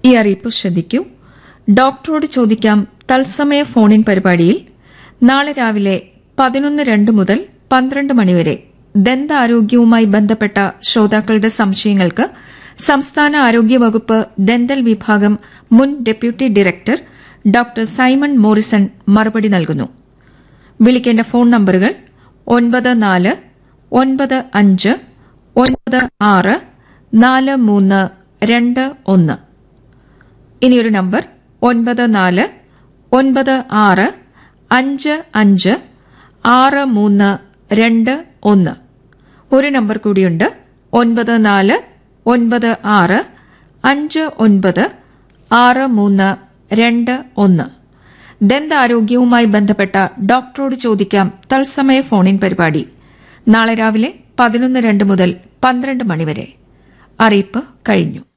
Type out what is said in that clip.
ഈ അറിയിപ്പ് ശ്രദ്ധിക്കൂ ഡോക്ടറോട് ചോദിക്കാം തത്സമയ ഫോണിൻ പരിപാടിയിൽ നാളെ രാവിലെ പതിനൊന്ന് രണ്ട് മുതൽ പന്ത്രണ്ട് മണിവരെ ദന്താരോഗ്യവുമായി ബന്ധപ്പെട്ട ശ്രോതാക്കളുടെ സംശയങ്ങൾക്ക് സംസ്ഥാന ആരോഗ്യവകുപ്പ് ദന്തൽ വിഭാഗം മുൻ deputy director doctor Simon Morrison മറുപടി നൽകുന്നു വിളിക്കേണ്ട ഫോൺ നമ്പറുകൾ ഒൻപത് നാല് ഒൻപത് അഞ്ച് ഒൻപത് ആറ് നാല് മൂന്ന് രണ്ട് ഒന്ന് ഇനിയൊരു നമ്പർ ഒൻപത് നാല് ഒൻപത് ആറ് അഞ്ച് അഞ്ച് ആറ് മൂന്ന് രണ്ട് ഒന്ന് ഒരു നമ്പർ കൂടിയുണ്ട് ഒൻപത് നാല് ഒൻപത് ആറ് അഞ്ച് ഒൻപത് ആറ് മൂന്ന് രണ്ട് ഒന്ന് ദന്താരോഗ്യവുമായി ബന്ധപ്പെട്ട ഡോക്ടറോട് ചോദിക്കാം തത്സമയ ഫോണിൻ പരിപാടി നാളെ രാവിലെ പതിനൊന്ന് രണ്ട് മുതൽ പന്ത്രണ്ട് മണിവരെ അറിയിപ്പ് കഴിഞ്ഞു